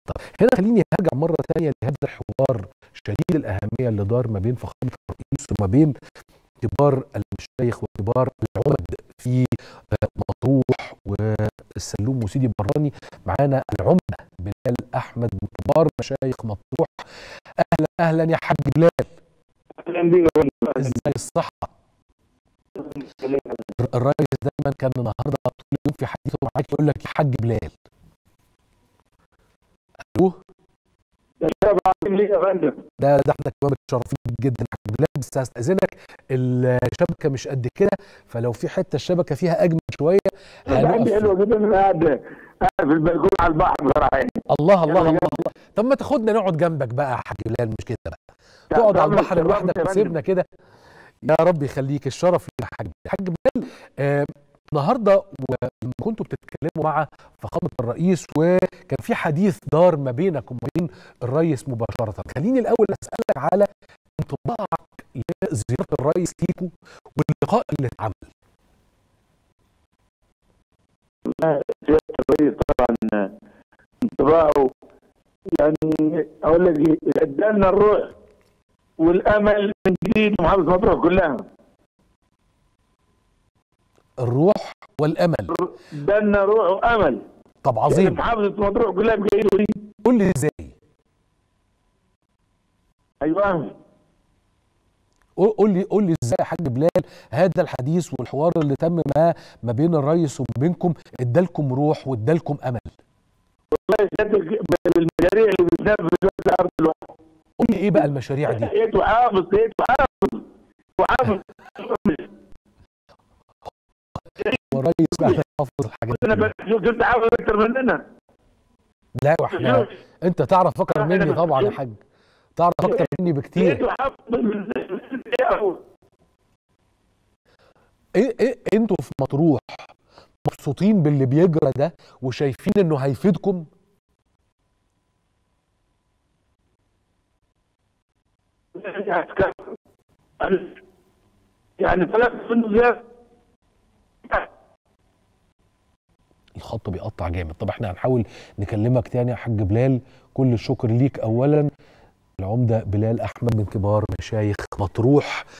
طب هنا خليني هرجع مره ثانيه لهذا الحوار شديد الاهميه اللي دار ما بين فخامه الرئيس وما بين كبار المشايخ وكبار العمد في مطروح والسلوم وسيدي براني معانا العمده بلال احمد من كبار مشايخ مطروح اهلا اهلا يا حاج بلال اهلا بيك ازاي الصحه الرئيس دايما كان النهارده طول اليوم في حديثه معاك يقول لك يا حاج بلال الو يا شباب عاملين ليه يا فندم ده ده احنا كمان متشرفين جدا يا حاج بلال بس هستاذنك الشبكه مش قد كده فلو في حته الشبكه فيها اجمل شويه انا عندي هنقف حلوه جدا انا قاعد قاعد في البلكونه على البحر بصراحه يعني الله الله يلا الله جنب. الله طب ما تاخدنا نقعد جنبك بقى يا حاج بلال مش كده بقى لا، تقعد على طبعاً البحر اتشرفت لوحدك يا فندم. وتسيبنا كده يا رب يخليك الشرف لينا يا حاج بلال حاج بلال آه النهارده ولما كنتوا بتتكلموا مع فخامه الرئيس وكان في حديث دار ما بينك وما بين الرئيس مباشره خليني الاول اسالك على انطباعك لزياره الرئيس ليكوا واللقاء اللي اتعمل سياده الرئيس طبعا انطباعه يعني اقول لك ايه ادالنا الروح والامل من جديد محافظه مطروح كلها الروح والامل ادالنا روح وامل طب يعني عظيم محافظه مطروح كلها بجايين وليه قول لي ازاي ايوه قول قول لي قول لي ازاي يا حاج بلال هذا الحديث والحوار اللي تم ما ما بين الرئيس وما بينكم ادالكم روح وادالكم امل والله سيادتك بالمشاريع اللي بتنفذ في الارض الواحد قول لي ايه بقى المشاريع دي سيد وحافظ سيد وحافظ وحافظ والرئيس بقى يحافظ الحاجات انا دي بس شوف انت حافظ اكتر مننا لا واحنا انت تعرف اكتر أنا مني بس- طبعا يا حاج تعرف اكتر مني سيد بكتير وحافظ من إيه ايه ايه انتوا في مطروح مبسوطين باللي بيجرى ده وشايفين انه هيفيدكم يعني ثلاث منه زياده الخط بيقطع جامد طب احنا هنحاول نكلمك تاني يا حاج بلال كل الشكر ليك اولا العمده بلال احمد من كبار مشايخ مطروح